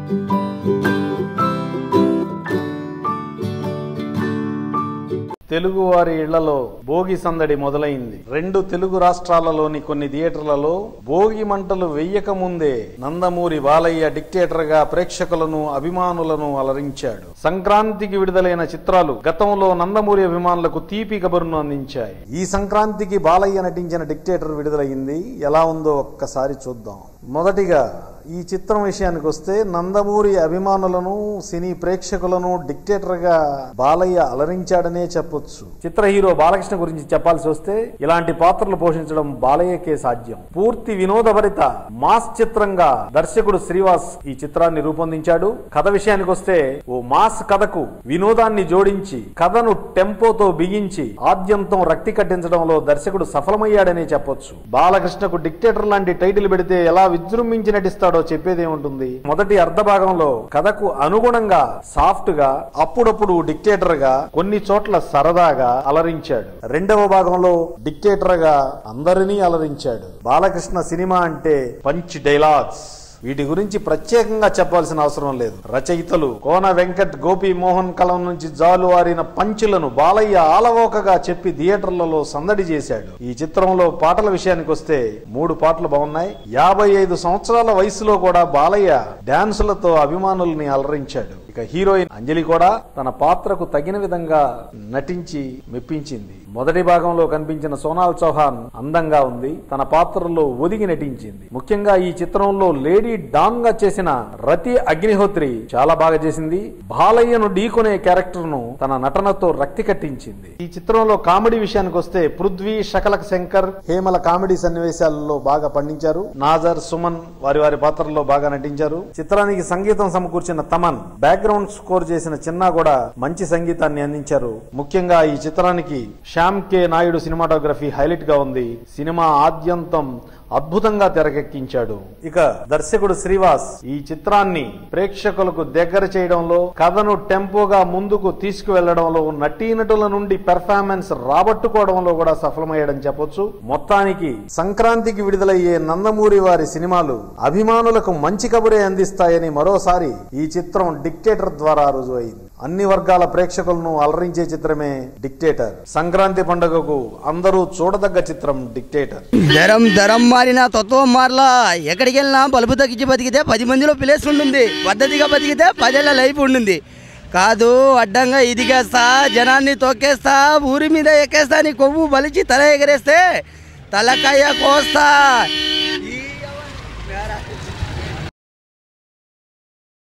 తెలుగువారి ఇళ్లలో భోగి సందడి మొదలైంది రెండు తెలుగు రాష్ట్రాలలోని కొన్ని థియేటర్లలో భోగి మంటలు వెయ్యక ముందే నందమూరి బాలయ్య డిక్టేటర్ గా ప్రేక్షకులను అభిమానులను అలరించాడు సంక్రాంతికి విడుదలైన చిత్రాలు గతంలో నందమూరి అభిమానులకు తీపి కబురును అందించాయి ఈ సంక్రాంతికి బాలయ్య నటించిన డిక్టేటర్ విడుదలైంది ఎలా ఉందో ఒక్కసారి చూద్దాం మొదటిగా ఈ చిత్రం విషయానికి వస్తే నందమూరి అభిమానులను సినీ ప్రేక్షకులను డిక్టేటర్ గా బాలయ్య అలరించాడనే చెప్పొచ్చు చిత్ర హీరో బాలకృష్ణ గురించి చెప్పాల్సి వస్తే ఇలాంటి పాత్రలు పోషించడం బాలయ్యకే సాధ్యం పూర్తి వినోదభరిత మాస్ చిత్రంగా దర్శకుడు శ్రీవాస్ ఈ చిత్రాన్ని రూపొందించాడు కథ విషయానికి వస్తే ఓ మాస్ కథకు వినోదాన్ని జోడించి కథను టెంపోతో బిగించి ఆద్యంతం రక్తి కట్టించడంలో దర్శకుడు సఫలమయ్యాడనే చెప్పొచ్చు బాలకృష్ణకు డిక్టేటర్ లాంటి టైటిల్ పెడితే ఎలా విజృంభించి నటిస్తాడో చెప్పేదేముంటుంది మొదటి అర్ధ భాగంలో కథకు అనుగుణంగా సాఫ్ట్ గా అప్పుడప్పుడు డిక్టేటర్ గా కొన్ని చోట్ల సరదాగా అలరించాడు రెండవ భాగంలో డిక్టేటర్ గా అందరినీ అలరించాడు బాలకృష్ణ సినిమా అంటే పంచ్ డైలాగ్స్ వీటి గురించి ప్రత్యేకంగా చెప్పాల్సిన అవసరం లేదు రచయితలు కోన వెంకట్ గోపి మోహన్ కలం నుంచి జాలువారిన పంచులను బాలయ్య ఆలవోకగా చెప్పి థియేటర్లలో సందడి చేశాడు ఈ చిత్రంలో పాటల విషయానికి వస్తే మూడు పాటలు బాగున్నాయి యాభై ఐదు సంవత్సరాల వయసులో కూడా బాలయ్య డాన్సులతో అభిమానుల్ని అలరించాడు ఇక హీరోయిన్ అంజలి కూడా తన పాత్రకు తగిన విధంగా నటించి మెప్పించింది మొదటి భాగంలో కనిపించిన సోనాల్ చౌహాన్ అందంగా ఉంది తన పాత్రలో ఒదిగి నటించింది ముఖ్యంగా ఈ చిత్రంలో లేడీ డాన్ గా చేసిన రతి అగ్నిహోత్రి చాలా బాగా చేసింది బాలయ్యను ఢీకొనే క్యారెక్టర్ ను తన నటనతో రక్తి కట్టించింది ఈ చిత్రంలో కామెడీ విషయానికి వస్తే పృథ్వీ శకలక్ శంకర్ హేమల కామెడీ సన్నివేశాలలో బాగా పండించారు నాజర్ సుమన్ వారి వారి పాత్రల్లో బాగా నటించారు చిత్రానికి సంగీతం సమకూర్చిన తమన్ బ్యాక్గ్రౌండ్ స్కోర్ చేసిన చిన్న కూడా మంచి సంగీతాన్ని అందించారు ముఖ్యంగా ఈ చిత్రానికి Shyam K Naidu cinematography highlight గా ఉంది సినిమా ఆద్యంతం అద్భుతంగా తెరకెక్కించాడు ఇక దర్శకుడు శ్రీవాస్ ఈ చిత్రాన్ని ప్రేక్షకులకు దగ్గర చేయడంలో కథను టెంపోగా ముందుకు తీసుకువెళ్లడంలో నటీనటుల నుండి పెర్ఫార్మెన్స్ రాబట్టుకోవడంలో కూడా సఫలమయ్యాడని చెప్పొచ్చు మొత్తానికి సంక్రాంతికి విడుదలయ్యే నందమూరి వారి సినిమాలు అభిమానులకు మంచి కబురే అందిస్తాయని మరోసారి ఈ చిత్రం డిక్టేటర్ ద్వారా రుజువైంది అన్ని వర్గాల ప్రేక్షకులను అలరించే చిత్రమే డిక్టేటర్ సంక్రాంతి పండుగకు అందరూ చూడదగ్గ చిత్రం డిక్టేటర్ ధరం ధరం మారినా తత్వం మారలా ఎక్కడికి వెళ్ళినా బలుపు తగ్గించి బతికితే పది మందిలో ప్లేస్ ఉంటుంది పద్ధతిగా బతికితే పదేళ్ల లైఫ్ ఉంటుంది కాదు అడ్డంగా ఇదిగేస్తా జనాన్ని తొక్కేస్తా ఊరి మీద ఎక్కేస్తా నీ కొవ్వు బలిచి తల ఎగరేస్తే తలకాయ కోస్తా